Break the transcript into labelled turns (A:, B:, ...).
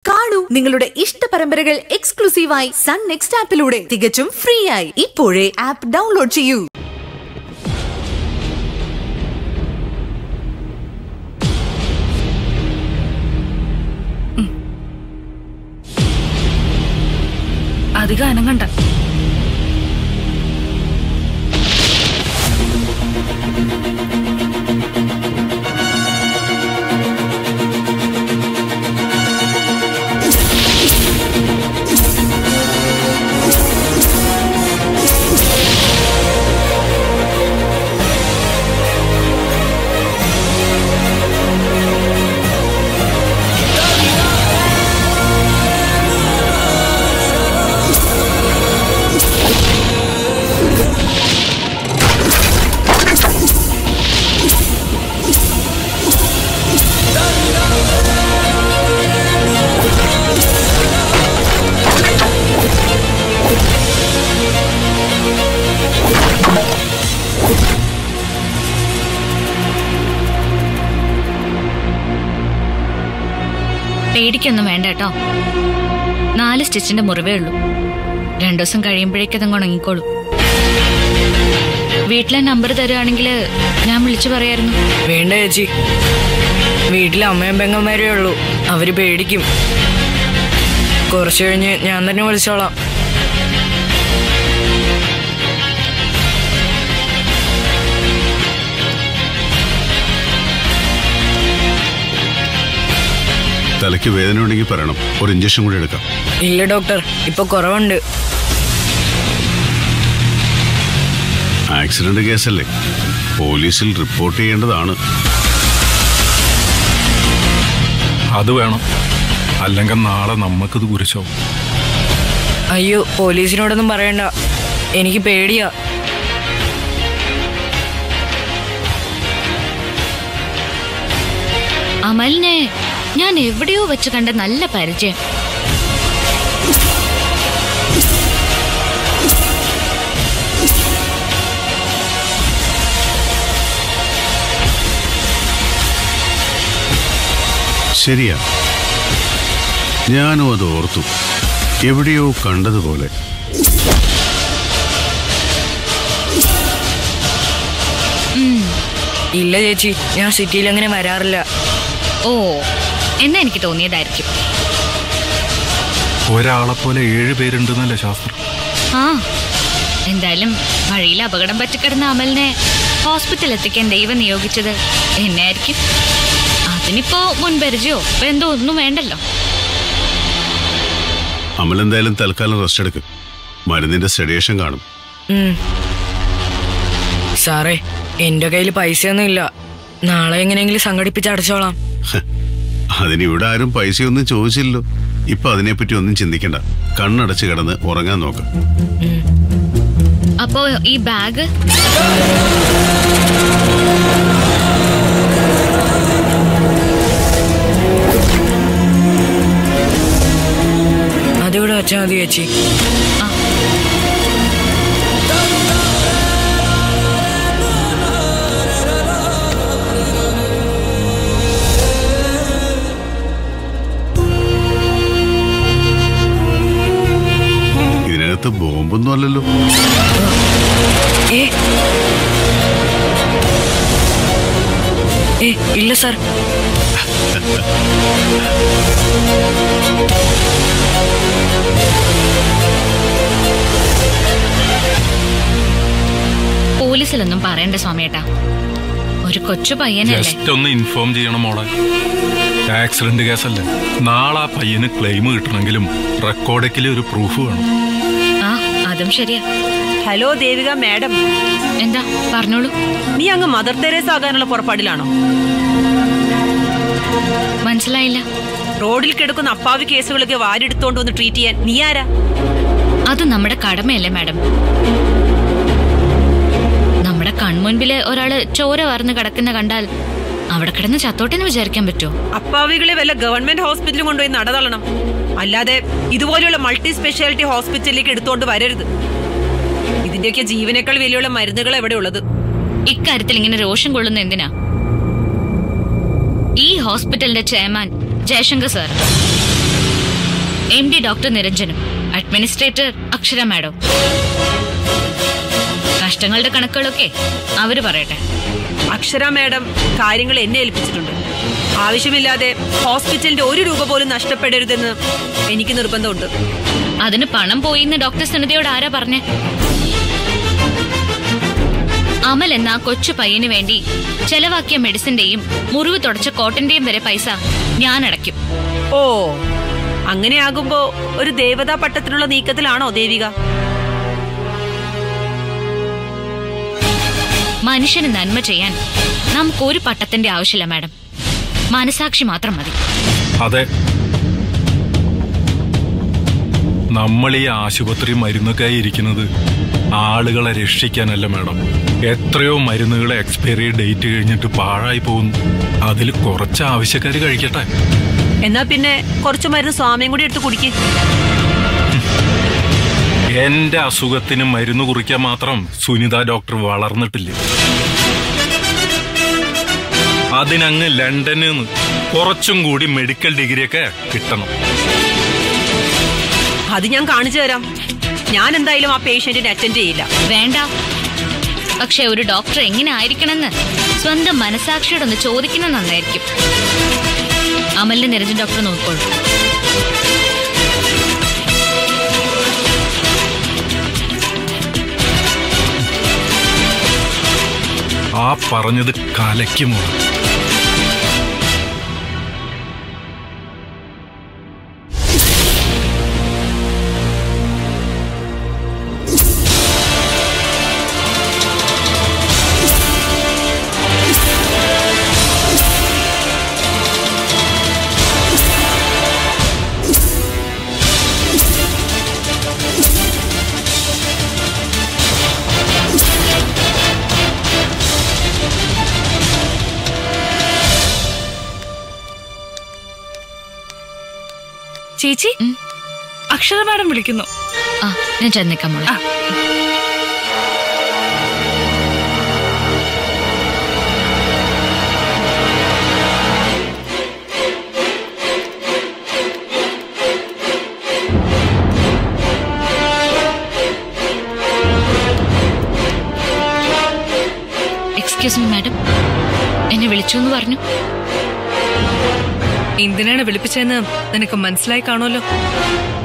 A: കാണൂ നിങ്ങളുടെ ഇഷ്ട പരമ്പരകൾ എക്സ്ക്ലൂസീവായി സൺ നെക്സ്റ്റ് ആപ്പിലൂടെ തികച്ചും ഫ്രീ ആയി ഇപ്പോഴേ ആപ്പ് ഡൗൺലോഡ് ചെയ്യൂ
B: അധികം അനങ്ങണ്ട പേടിക്കൊന്നും വേണ്ട കേട്ടോ നാല് സ്റ്റിച്ചിന്റെ മുറിവേ ഉള്ളൂ രണ്ടു ദിവസം കഴിയുമ്പോഴേക്കതങ്ങ് ഉണങ്ങിക്കോളൂ വീട്ടിലെ നമ്പർ തരുവാണെങ്കിൽ ഞാൻ വിളിച്ചു പറയായിരുന്നു
C: വേണ്ട ചേച്ചി വീട്ടിൽ അമ്മയും പെങ്ങന്മാരേ ഉള്ളൂ അവര് പേടിക്കും കുറച്ചു കഴിഞ്ഞ് ഞാൻ തന്നെ വിളിച്ചോളാം
D: തലയ്ക്ക് വേദന ഉണ്ടെങ്കിൽ പറയണം ഒരു ഇഞ്ചക്ഷൻ കൂടി എടുക്കാം
C: ഇല്ല ഡോക്ടർ ഇപ്പൊ കുറവുണ്ട്
D: ആക്സിഡന്റ് കേസല്ലേ പോലീസിൽ റിപ്പോർട്ട് ചെയ്യേണ്ടതാണ്
E: അത് വേണം അല്ലെങ്കിൽ നാളെ നമുക്കിത് കുരിശോ
C: അയ്യോ പോലീസിനോടൊന്നും പറയണ്ട എനിക്ക് പേടിയാ
B: അമലിനെ ഞാൻ എവിടെയോ വെച്ച് കണ്ട നല്ല പരിചയം
D: ശരിയാ ഞാനും അത് ഓർത്തു എവിടെയോ കണ്ടതുപോലെ
C: ഇല്ല ചേച്ചി ഞാൻ സിറ്റിയിൽ അങ്ങനെ വരാറില്ല
B: ഓ എന്നാ എനിക്ക് തോന്നിയതായിരിക്കും
E: ഒരാളെ പോലെ ഏഴ് പേരുണ്ടെന്നല്ലേ ശാസ്ത്രം
B: ആ എന്തായാലും വഴിയിൽ അപകടം പറ്റിക്കിടന്ന അമലിനെ ഹോസ്പിറ്റലിൽ എത്തിക്കാൻ ദൈവം നിയോഗിച്ചത് എന്നെ ആയിരിക്കും അതിനിപ്പോ മുൻപരിചയോ എന്തോ ഒന്നും വേണ്ടല്ലോ
D: അമൽ എന്തായാലും തൽക്കാലം റെസ്റ്റ് എടുക്കും മരുന്നിന്റെ സെഡേഷൻ കാണും
C: ഉം. സാറേ എന്റെ കയ്യിൽ പൈസയൊന്നും ഇല്ല നാളെ എങ്ങനെയെങ്കിലും സംഘടിപ്പിച്ച് അടച്ചോളാം
D: ഹ്, അതിന് ഇവിടെ ആരും പൈസയൊന്നും ചോദിച്ചില്ലല്ലോ ഇപ്പൊ അതിനെപ്പറ്റി ഒന്നും ചിന്തിക്കണ്ട കണ്ണടച്ച് കിടന്ന് ഉറങ്ങാൻ നോക്കാം
B: അപ്പോ ഈ ബാഗ്
C: അതിവിടെ വെച്ചാൽ മതി ചേച്ചി
D: ഇതിനകത്ത് ബോംബൊന്നും അല്ലല്ലോ
C: ഏ ഏ ഇല്ല സാർ
B: പോലീസിലൊന്നും പറയണ്ട സ്വാമിയേട്ടാ ഒരു കൊച്ചു പയ്യനല്ലേ
E: ജസ്റ്റ് ഒന്ന് ഇൻഫോം ചെയ്യണം മോളെ ആക്സിഡന്റ് കേസല്ലേ നാളെ ആ പയ്യന് ക്ലെയിം കിട്ടണമെങ്കിലും റെക്കോർഡക്കിൽ ഒരു പ്രൂഫ് വേണം
B: ആ അതും ശരിയാ
F: ഹലോ ദേവിക മാഡം
B: എന്താ പറഞ്ഞോളൂ
F: നീ അങ്ങ് മദർ തെരേസ് ആകാനുള്ള പുറപ്പാടിലാണോ
B: മനസ്സിലായില്ല
F: റോഡിൽ കിടക്കുന്ന അപ്പാവി കേസുകളൊക്കെ വാരിയെടുത്തോണ്ട് വന്ന് ട്രീറ്റ് ചെയ്യാൻ നീ ആരാ
B: അത് നമ്മുടെ കടമയല്ലേ മാഡം നമ്മുടെ കൺമുൻപില് ഒരാള് ചോര വാർന്ന് കിടക്കുന്ന കണ്ടാൽ അവിടെ കിടന്ന് ചത്തോട്ടെന്ന് വിചാരിക്കാൻ പറ്റുമോ
F: അപ്പാവികളെ വല്ല ഗവൺമെന്റ് ഹോസ്പിറ്റലിൽ കൊണ്ടുപോയി നടതള്ളണം അല്ലാതെ ഇതുപോലെയുള്ള മൾട്ടി സ്പെഷ്യാലിറ്റി ഹോസ്പിറ്റലിലേക്ക് എടുത്തോണ്ട് വരരുത് ഇതിന്റെയൊക്കെ ജീവനേക്കാൾ വിലയുള്ള മരുന്നുകൾ എവിടെ ഉള്ളത്
B: ഇക്കാര്യത്തിൽ ഇങ്ങനെ രോഷം കൊള്ളുന്ന എന്തിനാ ഈ ഹോസ്പിറ്റലിന്റെ chairman Jayashankar sir M D doctor നിരഞ്ജനും അഡ്മിനിസ്ട്രേറ്റർ അക്ഷര മാഡം നഷ്ടങ്ങളുടെ കണക്കുകളൊക്കെ അവര് പറയട്ടെ
F: അക്ഷര മാഡം കാര്യങ്ങൾ എന്നെ ഏൽപ്പിച്ചിട്ടുണ്ട് ആവശ്യമില്ലാതെ ഹോസ്പിറ്റലിന്റെ ഒരു രൂപ പോലും നഷ്ടപ്പെടരുതെന്ന് എനിക്ക് നിർബന്ധമുണ്ട്
B: അതിന് പണം പോയിന്ന് ഡോക്ടർ സുനിതയോട് ആരാ പറഞ്ഞേ അമൽ എന്ന ആ കൊച്ചു പയ്യന് വേണ്ടി ചെലവാക്കിയ മെഡിസിന്റെയും മുറിവ് തുടച്ച കോട്ടന്റെയും വരെ പൈസ ഞാൻ അടയ്ക്കും
F: ഓ അങ്ങനെയാകുമ്പോ ഒരു ദേവതാ പട്ടത്തിനുള്ള നീക്കത്തിലാണോ ദേവിക
B: മനുഷ്യന് നന്മ ചെയ്യാൻ നമുക്ക് ഒരു പട്ടത്തിന്റെ ആവശ്യമില്ല മാഡം മനസാക്ഷി മാത്രം മതി
E: അതെ നമ്മൾ ഈ ആശുപത്രി മരുന്നൊക്കെ ഇരിക്കുന്നത് ആളുകളെ രക്ഷിക്കാനല്ല മാഡം എത്രയോ മരുന്നുകൾ എക്സ്പയറി ഡേറ്റ് കഴിഞ്ഞിട്ട് പാഴായി പോകുന്നു അതിൽ കുറച്ച് ആവശ്യക്കാർ കഴിക്കട്ടെ
F: എന്നാ പിന്നെ കുറച്ച് മരുന്ന് സ്വാമിയും കൂടി എടുത്ത് കുടിക്ക്
E: എന്റെ അസുഖത്തിന് മരുന്ന് കുറിക്കാൻ മാത്രം സുനിത ഡോക്ടർ വളർന്നിട്ടില്ല അതിനങ്ങ് ലണ്ടനിൽ നിന്ന് കുറച്ചും കൂടി മെഡിക്കൽ ഡിഗ്രിയൊക്കെ കിട്ടണം
F: അത് ഞാൻ കാണിച്ചു തരാം ഞാൻ എന്തായാലും ആ പേഷ്യന്റിനെ അറ്റൻഡ് ചെയ്യില്ല
B: വേണ്ട പക്ഷെ ഒരു ഡോക്ടർ എങ്ങനെ ആയിരിക്കണമെന്ന് സ്വന്തം മനസാക്ഷിയോട് ഒന്ന് ചോദിക്കുന്നത് നന്നായിരിക്കും അമലിന്റെ നിരഞ്ജൻ ഡോക്ടർ നോക്കോളൂ
E: ആ പറഞ്ഞത് കലയ്ക്കുമോ
G: ചേച്ചി അക്ഷര മാഡം വിളിക്കുന്നു
B: ആ ഞാൻ ചെന്നേക്കാം മോളെ എക്സ്ക്യൂസ് മീ മാഡം എന്നെ വിളിച്ചു എന്ന് പറഞ്ഞു
G: എന്തിനാണ് വിളിപ്പിച്ചതെന്ന് നിനക്ക് മനസ്സിലായി കാണുമല്ലോ